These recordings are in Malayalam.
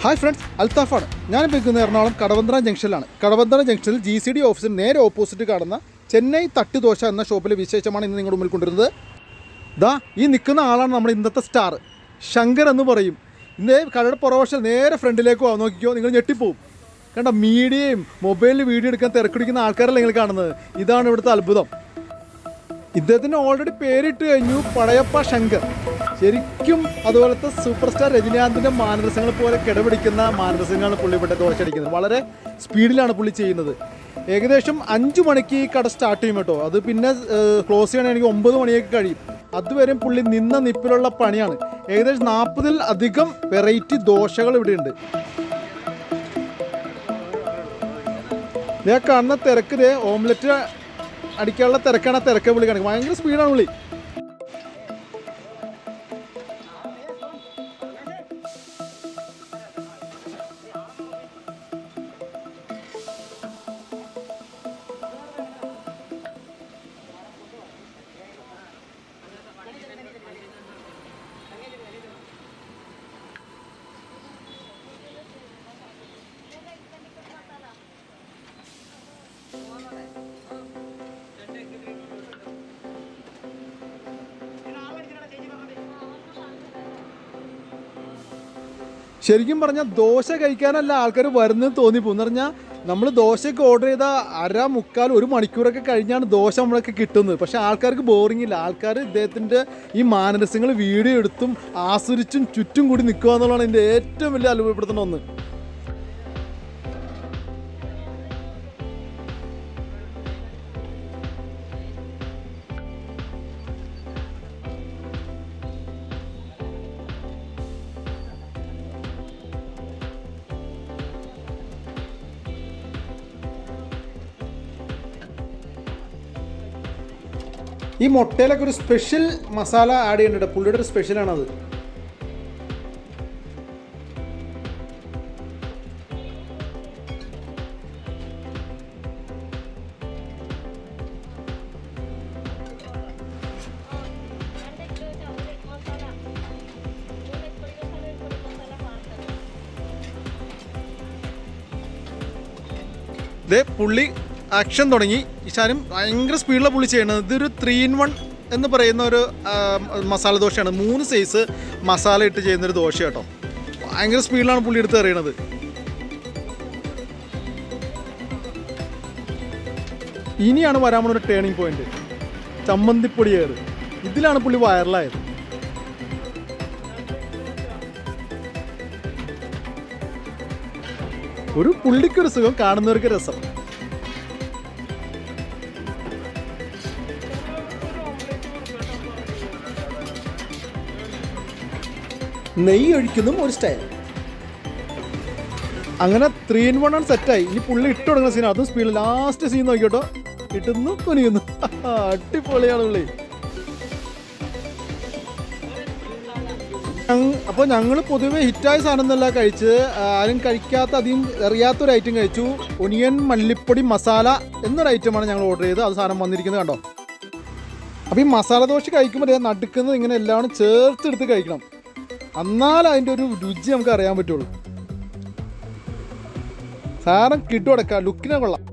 ഹായ് ഫ്രണ്ട്സ് അൽത്താഫാണ് ഞാനിപ്പോൾ നിൽക്കുന്ന എറണാകുളം കടവന്ത്ര ജംഗ്ഷനിലാണ് കടവന്ത്ര ജംഗ്ഷനിൽ ജി സി ഡി ഓഫീസിന് നേരെ ഓപ്പോസിറ്റ് കാണുന്ന ചെന്നൈ തട്ടുദോശ എന്ന ഷോപ്പിലെ വിശേഷമാണ് ഇന്ന് നിങ്ങളുടെ മുമ്പിൽ കൊണ്ടുവരുന്നത് ദാ ഈ നിൽക്കുന്ന ആളാണ് നമ്മുടെ ഇന്നത്തെ സ്റ്റാർ ശങ്കർ എന്ന് പറയും ഇന്നേ കടയുടെ പുറവശം നേരെ ഫ്രണ്ടിലേക്ക് പോകാം നോക്കിക്കോ നിങ്ങൾ ഞെട്ടിപ്പോവും കണ്ട മീഡിയയും മൊബൈലിൽ വീഡിയോ എടുക്കാൻ തിരക്കിടിക്കുന്ന ആൾക്കാരല്ല നിങ്ങൾ കാണുന്നത് ഇതാണ് ഇവിടുത്തെ അത്ഭുതം ഇദ്ദേഹത്തിന് ഓൾറെഡി പേരിട്ട് കഴിഞ്ഞു പടയപ്പ ശങ്കർ ശരിക്കും അതുപോലത്തെ സൂപ്പർ സ്റ്റാർ രജനീകാന്തിൻ്റെ മാനരസങ്ങൾ പോലെ കിടപിടിക്കുന്ന മാനരസങ്ങളാണ് പുള്ളി ഇവിടെ ദോശടിക്കുന്നത് വളരെ സ്പീഡിലാണ് പുള്ളി ചെയ്യുന്നത് ഏകദേശം അഞ്ച് മണിക്ക് ഈ കട സ്റ്റാർട്ട് ചെയ്യും കേട്ടോ അത് പിന്നെ ക്ലോസ് ചെയ്യണമെങ്കിൽ ഒമ്പത് മണിയൊക്കെ കഴിയും അതുവരെയും പുള്ളി നിന്ന നിപ്പിലുള്ള പണിയാണ് ഏകദേശം നാൽപ്പതിൽ അധികം വെറൈറ്റി ദോശകൾ ഇവിടെയുണ്ട് ഞാൻ കാണുന്ന തിരക്ക് ദേ ഓംലെറ്റ് അടിക്കാനുള്ള തിരക്കാണ് ആ തിരക്ക് പുള്ളി കാണിക്കുന്നത് ഭയങ്കര സ്പീഡാണ് പുള്ളി ശരിക്കും പറഞ്ഞാൽ ദോശ കഴിക്കാനല്ല ആൾക്കാർ വരുന്നത് തോന്നിപ്പോകും എന്ന് പറഞ്ഞാൽ നമ്മൾ ദോശയൊക്കെ ഓർഡർ ചെയ്ത അര മുക്കാൽ ഒരു മണിക്കൂറൊക്കെ കഴിഞ്ഞാണ് ദോശ നമ്മളൊക്കെ കിട്ടുന്നത് പക്ഷെ ആൾക്കാർക്ക് ബോറിംഗ് ഇല്ല ആൾക്കാർ ഇദ്ദേഹത്തിൻ്റെ ഈ മാനരസങ്ങൾ വീഡിയോ എടുത്തും ആസ്വദിച്ചും ചുറ്റും കൂടി നിൽക്കുക എന്നുള്ളതാണ് എൻ്റെ ഏറ്റവും വലിയ അത്ഭുതപ്പെടുത്തുന്ന ഒന്ന് ഈ മുട്ടയിലൊക്കെ ഒരു സ്പെഷ്യൽ മസാല ആഡ് ചെയ്യുന്നുണ്ട് പുള്ളിയുടെ ഒരു സ്പെഷ്യലാണത് ദേ പുള്ളി ആക്ഷൻ തുടങ്ങി ഇശാനും ഭയങ്കര സ്പീഡിലാണ് പുള്ളി ചെയ്യണത് ഇതൊരു ത്രീ ഇൻ വൺ എന്ന് പറയുന്ന ഒരു ആ, മസാല ദോശയാണ് മൂന്ന് സൈസ് മസാല ഇട്ട് ചെയ്യുന്നൊരു ദോശ കേട്ടോ ഭയങ്കര സ്പീഡിലാണ് പുള്ളി എടുത്ത് എറിയണത് ഇനിയാണ് വരാൻ പോകുന്ന ഒരു ടേണിംഗ് പോയിന്റ് ചമ്മന്തിപ്പൊടി ഏറ് ഇതിലാണ് പുള്ളി വൈറലായത് ഒരു പുള്ളിക്കൊരു സുഖം കാണുന്നവർക്ക് രസം നെയ്യ് ഒഴിക്കുന്നതും ഒരു സ്റ്റൈൽ അങ്ങനെ ത്രീ ഇൻ വൺ ആണ് സെറ്റായി ഇനി പുള്ളി ഇട്ട് തുടങ്ങുന്ന സീൻ അതും സ്പീഡ് ലാസ്റ്റ് സീൻ നോക്കിയോട്ടോ ഇട്ടുന്നു കുനിയുന്നു അടിപൊളിയാണ് പുള്ളി അപ്പോൾ ഞങ്ങൾ പൊതുവെ ഹിറ്റായ സാധനം എന്നല്ല കഴിച്ചത് ആരും കഴിക്കാത്ത അധികം അറിയാത്തൊരു ഐറ്റം കഴിച്ചു ഒനിയൻ മല്ലിപ്പൊടി മസാല എന്നൊരു ഐറ്റമാണ് ഞങ്ങൾ ഓർഡർ ചെയ്തത് അത് സാധനം വന്നിരിക്കുന്നത് കണ്ടോ അപ്പോൾ ഈ മസാല ദോശ കഴിക്കുമ്പോൾ നടുക്കുന്നത് ഇങ്ങനെ എല്ലാവരും ചേർത്തെടുത്ത് കഴിക്കണം എന്നാൽ അതിൻ്റെ ഒരു രുചി നമുക്ക് അറിയാൻ പറ്റുള്ളൂ സാധനം കിട്ടുകൊടുക്കാം ലുക്കിനെ കൊള്ളാം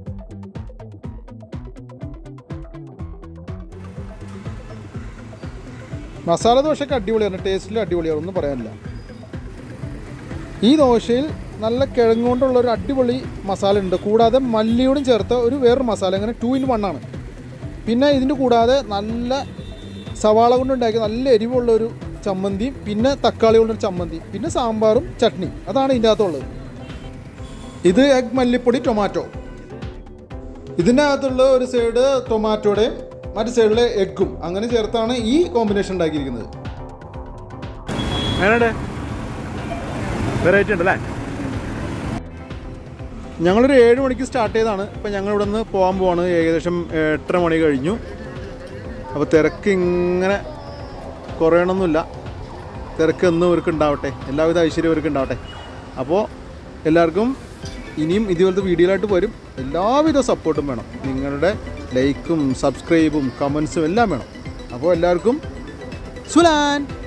മസാല ദോശയൊക്കെ അടിപൊളിയാണ് ടേസ്റ്റിൽ അടിപൊളിയാണ് ഒന്നും പറയാനില്ല ഈ ദോശയിൽ നല്ല കിഴങ്ങ് കൊണ്ടുള്ള ഒരു അടിപൊളി മസാല ഉണ്ട് കൂടാതെ മല്ലിയോടും ചേർത്ത ഒരു വേറൊരു മസാല അങ്ങനെ ടു ഇൻ വൺ ആണ് പിന്നെ ഇതിൻ്റെ കൂടാതെ നല്ല സവാള കൊണ്ടുണ്ടാക്കിയ നല്ല എരിവുള്ള ഒരു ചമ്മന്തിയും പിന്നെ തക്കാളി കൊണ്ടൊരു ചമ്മന്തി പിന്നെ സാമ്പാറും ചട്നി അതാണ് ഇതിൻ്റെ അകത്തുള്ളത് ഇത് എഗ് മല്ലിപ്പൊടി ടൊമാറ്റോ ഇതിൻ്റെ അകത്തുള്ള ഒരു സൈഡ് ടൊമാറ്റോയുടെയും മറ്റു സൈഡിലെ എഗ്ഗും അങ്ങനെ ചേർത്താണ് ഈ കോമ്പിനേഷൻ ഉണ്ടാക്കിയിരിക്കുന്നത് അങ്ങനെ വെറൈറ്റി ഉണ്ടല്ലേ ഞങ്ങളൊരു ഏഴ് മണിക്ക് സ്റ്റാർട്ട് ചെയ്തതാണ് ഇപ്പം ഞങ്ങൾ ഇവിടെ നിന്ന് പോകാൻ പോവാണ് ഏകദേശം എട്ടര മണി കഴിഞ്ഞു അപ്പോൾ തിരക്ക് ഇങ്ങനെ കുറയണമെന്നില്ല തിരക്ക് എന്നും ഇവർക്ക് ഉണ്ടാവട്ടെ എല്ലാവിധ ഐശ്വര്യം ഇവർക്ക് ഉണ്ടാവട്ടെ അപ്പോൾ എല്ലാവർക്കും ഇനിയും ഇതുപോലത്തെ വീഡിയോയിലായിട്ട് വരും എല്ലാവിധ സപ്പോർട്ടും വേണം നിങ്ങളുടെ ലൈക്കും സബ്സ്ക്രൈബും കമൻസും എല്ലാം വേണം അപ്പോൾ എല്ലാവർക്കും സുലാൻ